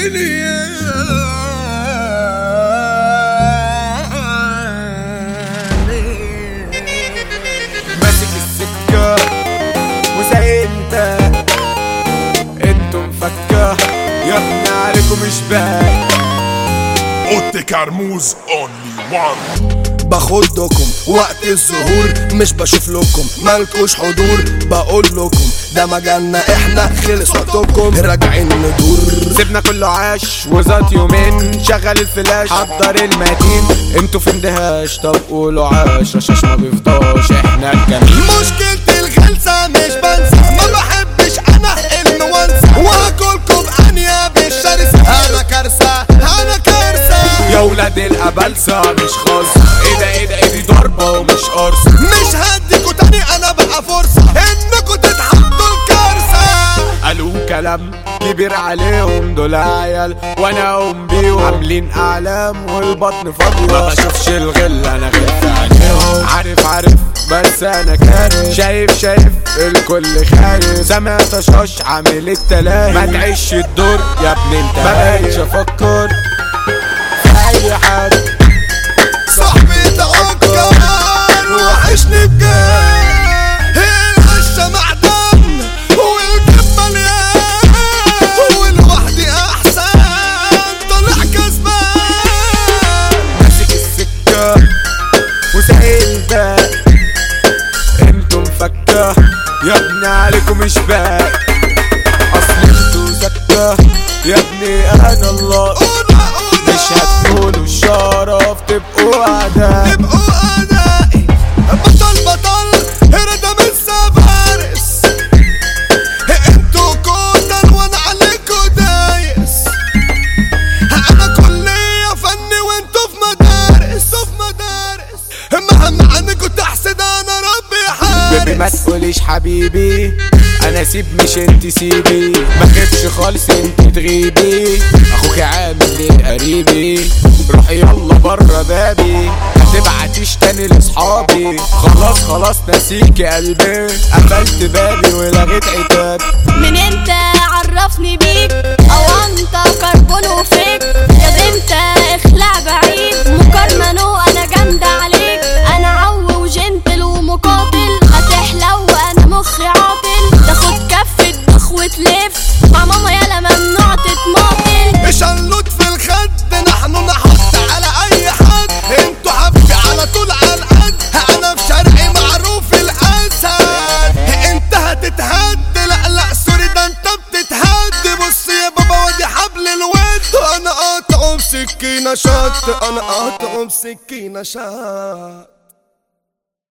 ماسك السكة وزي انت انتم فكة يا ابني عليكم مش باين اوتي كرموز اونلي وان باخدكم وقت الظهور مش بشوف لكم مالكوش حضور بقول لكم ده مجالنا احنا خلص وقتكم راجعين ندور سيبنا كله عاش وزات يومين شغل الفلاش حضر المتين انتوا في اندهاش طب قولوا عاش رشاش ما بيفضاش احنا الجميل مشكلة الغلسة مش بنسى ما بحبش انا الموانسة واكلكم انياب الشرسة انا كارثة انا كارثة يا ولاد القبلسة مش خاصة ايه ده ايه ده ايه دي ضربة ومش قرصة مش هديكوا تاني انا بقى فرصة انكوا تتحطوا الكارثة قالوا كلام كبير عليهم دول عيال وانا اقوم بيهم عاملين اعلام والبطن فاضية ما بشوفش الغل انا غلت عليهم عارف عارف بس انا كارف شايف شايف الكل خايف سمعت شاش عامل التلاهي ما تعيش الدور يا ابني انت ما بقتش افكر في اي حاجة صاحبي تعكر وحشني بجد العشة معدن والجيب مليان ولوحدي احسن طلع كسبان ماسك السكة وسائل ده انتم فكة يا ابني عليكم مش باقي اصل انتوا زكة يا ابني انا الله قونا قونا مش هتقولوا الشرف تبقوا اعداء تبقوا اعدائي بطل بطل هرده من السفارس انتوا كتل وانا عليكوا دايس انا كلية فني وانتوا في مدارس في مدارس مهما عنكوا تحسد انا ربي بيبي ما حارس تقوليش حبيبي انا سيب مش انت سيبي ما خدش خالص انت تغيبي اخوك عامل ليه قريبي روحي يلا بره بابي هتبعتيش تاني لاصحابي خلاص خلاص نسيكي قلبي قفلت بابي ولغيت عتابي من انت عرفني بيك او انت كربون وفيك يا دي انت اخلع بعيد مقارنة نو انا جامدة عليك انا عو وجنتل ومقاتل هتحلو وانا مخي عاطل تاخد كفة ضخ وتلف مع ماما يالا ممنوع تتماطل مش هنلوت في الخد نحن نحط على اي حد انتوا حبي على طول على القد انا في شرقي معروف الاسد انت هتتهد لا لا سوري ده انت بتتهد بص يا بابا ودي حبل الود انا قاطعه بسكينه شط انا قاطعه بسكينه شط